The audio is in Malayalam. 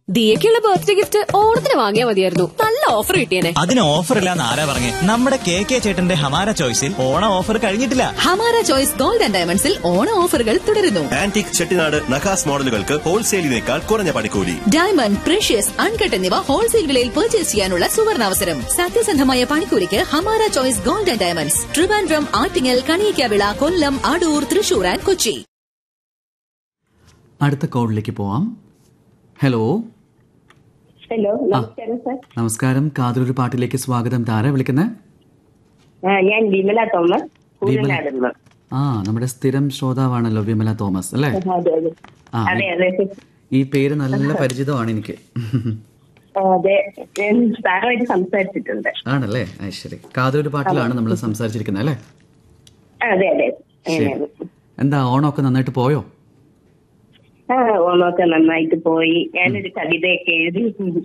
ദിയക്കുള്ള ബർത്ത്ഡേ ഗിഫ്റ്റ് ഓണത്തിന് വാങ്ങിയാൽ മതിയായിരുന്നു നല്ല ഓഫർ കിട്ടിയേനെ അതിന് ഓഫർ ഇല്ലാന്ന് ആരാ പറഞ്ഞേ നമ്മുടെ കെ കെ ചേട്ടന്റെ ഹമാര ചോയ്സിൽ ഓണ ഓഫർ കഴിഞ്ഞിട്ടില്ല ഹമാര ചോയ്സ് ഗോൾഡ് ആൻഡ് ഡയമണ്ട്സിൽ ഓണ ഓഫറുകൾ തുടരുന്നു ആന്റിക് ചെട്ടിനാട് നഖാസ് മോഡലുകൾക്ക് ഹോൾസെയിലിനേക്കാൾ കുറഞ്ഞ പണിക്കൂലി ഡയമണ്ട് പ്രഷ്യസ് അൺകട്ട് എന്നിവ ഹോൾസെയിൽ വിലയിൽ പർച്ചേസ് ചെയ്യാനുള്ള സുവർണാവസരം സത്യസന്ധമായ പണിക്കൂലിക്ക് Hamara choice gold and diamonds Trivandrum Attingal Kaliyakkavilai Kollam Adoor Thrissur and Kochi അടുത്ത കോളിലേക്ക് പോവാം ഹലോ ഹലോ നമസ്കാരം സർ നമസ്കാരം കാതലൊരു പാട്ടിലേക്ക് സ്വാഗതം താര വിളിക്കുന്നത് ആ, ഞാൻ വിമല തോമസ് കൂടനാട് നിന്ന് ആ നമ്മുടെ സ്ഥിരം ശ്രോതാവാണല്ലോ വിമല തോമസ് അല്ലേ അതെ അതെ ആ അതെ അതെ ഈ പേര് നല്ല പരിചിതമാണ് എനിക്ക് ആ, അതെ ഞാൻ സാറുമായിട്ട് സംസാരിച്ചിട്ടുണ്ട് ആണല്ലേ ആ, ശരി കാതലൊരു പാട്ടിലാണ് നമ്മൾ സംസാരിച്ചിരിക്കുന്നത് അല്ലേ ആ, അതെ അതെ ശരി അങ്ങനെയാണ്. എന്താ ഓണമൊക്കെ നന്നായിട്ട് പോയോ ആ ഓണമൊക്കെ നന്നായിട്ട് പോയി ഞാനൊരു കവിതയൊക്കെ എഴുതി